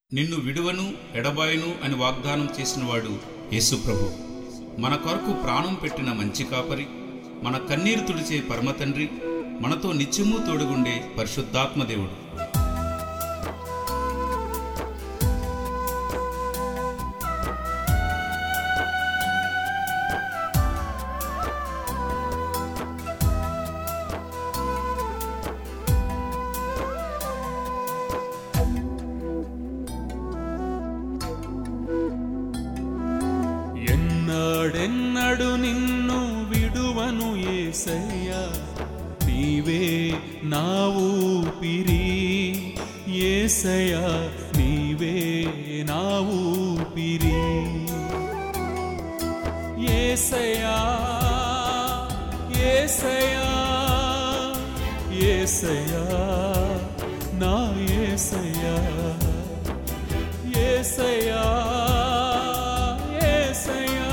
నిన్ను విడువను ఎడబాయను అని వాగ్దానం చేసినవాడు యేసుప్రభు మన కొరకు ప్రాణం పెట్టిన మంచి కాపరి మన కన్నీరు తుడిచే పరమతండ్రి మనతో నిత్యము తోడుగుండే పరిశుద్ధాత్మ దేవుడు ఎన్నడెన్నడు నిన్ను విడువను ఏసయ్యా నీవే నా ఊపిరి ఏసయ్యా నీవే నా ఊపిరి ఏసయ్యా ఏసయ్యా ఏసయ్యా నా ఏసయ్యా ఏసయ్యా ఏసయ్యా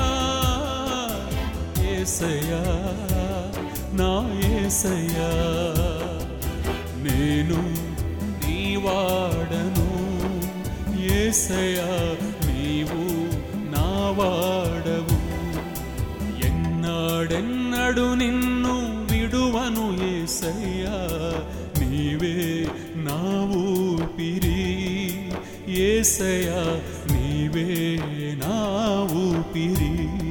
ఏసయ్యా నా ఏసయ్యా నేను నీ వాడను ఏసయ్యా నీవు నా వాడవు ఎన్నాడెన్నడు నిన్ను విడువను ఏసయ్యా నీవే నా ఊపిరి ఏసయ్యా నీవే నా ఊపిరి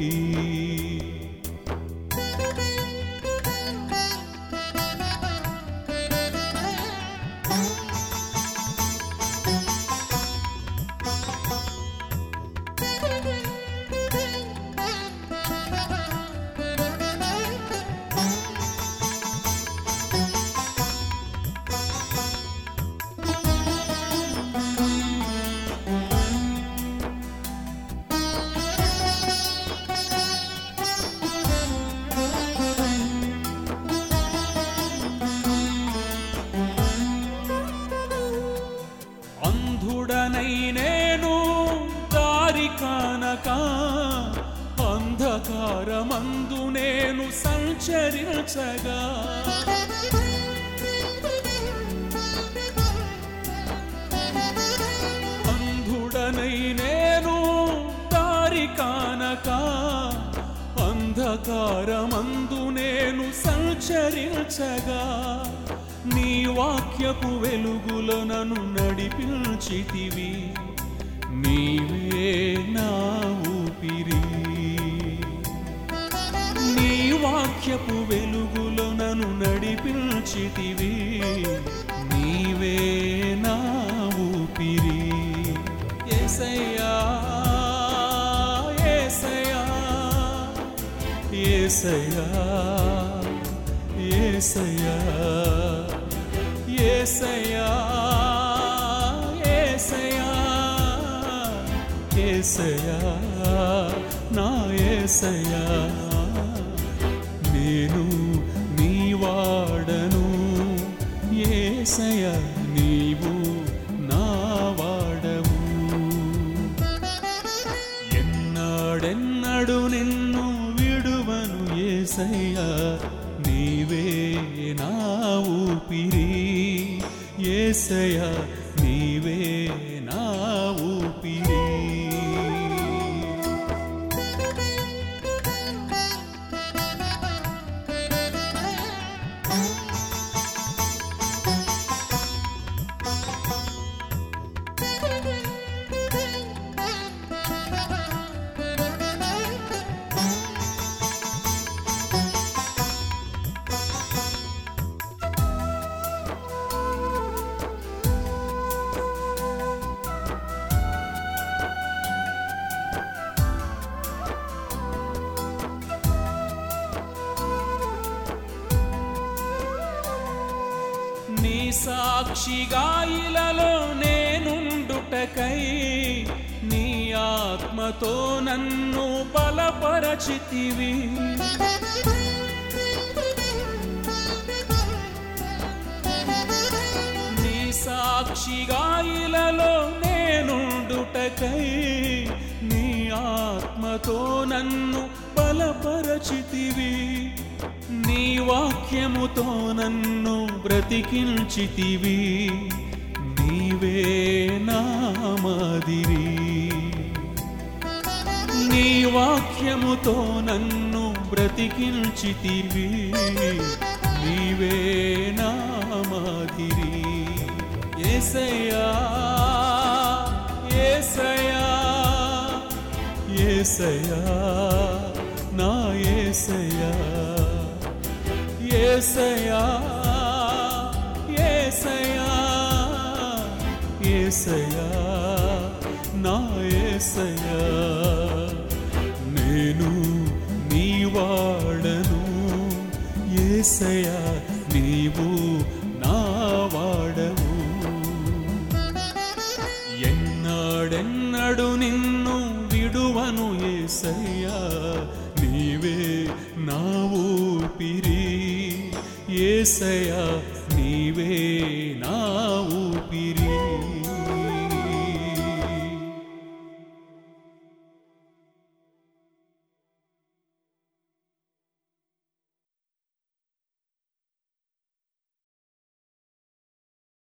అంధుడనై నేను దారి కానక అంధకారమందు నేను సంచరించగా అంధుడనై నేను దారి కానక అంధకారమందు నేను సంచరించగా నీ వాక్యపు వెలుగులో నన్ను నడిపించితివి నీవే నా ఊపిరి నీ వాక్యపు వెలుగులో నన్ను నడిపించితివి నీవే నా ఊపిరి ఏసయ్యా ఏసయ్యా ఏసయ్యా ఏసయ్యా ఏసయ్యా ఏసయ్యా ఏసయ్యా నా ఏసయ్యా నేను నీ వాడను ఏసయ్యా నీవు నా వాడవు ఎన్నాడెన్నడు నిన్ను విడువను ఏసయ్యా నీవే నా ఊపిరి ఏసయ్యా నీవే నా ఊపిరి నీ సాక్షిగా ఇలలో నేనుండుటకై నీ ఆత్మతో నన్ను బలపరచితివి నీ సాక్షిగా ఇలలో నేనుండుటకై నీ ఆత్మతో నన్ను బలపరచితివి నీ వాక్యముతో నన్ను బ్రతికించితివి నీవే నా మాదిరి నీ వాక్యముతో నన్ను బ్రతికించితివి నీవే నా మాదిరి ఏసయ్యా ఏసయ్యా ఏసయ్యా నా ఏసయ్యా ఏసయ్యా ఏసయ్యా ఏసయ్యా నా ఏసయ్యా నేను నీ వాడను ఏసయ్యా నీవు నా వాడవు ఎన్నాడెన్నడు నిన్ను విడువను ఏసయ్యా నీవే నా ఊపిరి ఏసయ్యా నీవే నా